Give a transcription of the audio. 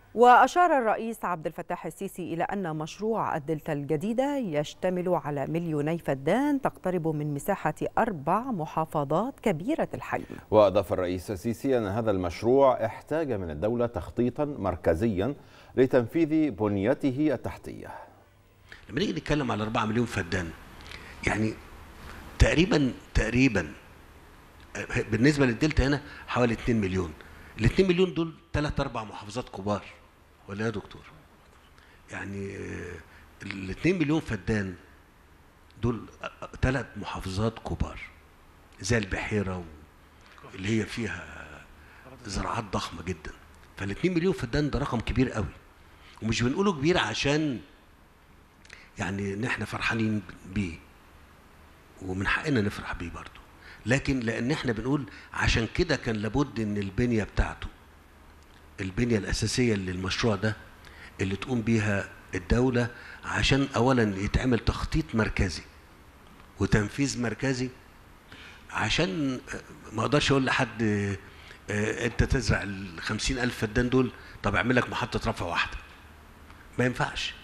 وأشار الرئيس عبد الفتاح السيسي إلى أن مشروع الدلتا الجديدة يشتمل على مليوني فدان تقترب من مساحة أربع محافظات كبيرة الحجم وأضاف الرئيس السيسي أن هذا المشروع احتاج من الدولة تخطيطا مركزيا لتنفيذ بنيته التحتية لما نيجي نتكلم على 4 مليون فدان يعني تقريبا تقريبا بالنسبه للدلتا هنا حوالي 2 مليون ال 2 مليون دول ثلاث اربع محافظات كبار ولا يا دكتور يعني ال 2 مليون فدان دول ثلاث محافظات كبار زي البحيره اللي هي فيها زراعات ضخمه جدا فال 2 مليون فدان ده رقم كبير قوي ومش بنقوله كبير عشان يعني ان احنا فرحانين بيه ومن حقنا نفرح بيه برضه لكن لان احنا بنقول عشان كده كان لابد ان البنيه بتاعته البنيه الاساسيه للمشروع ده اللي تقوم بيها الدوله عشان اولا يتعمل تخطيط مركزي وتنفيذ مركزي عشان ما اقدرش اقول لحد انت تزرع ال ألف فدان دول طب اعمل لك محطه رفع واحده ما ينفعش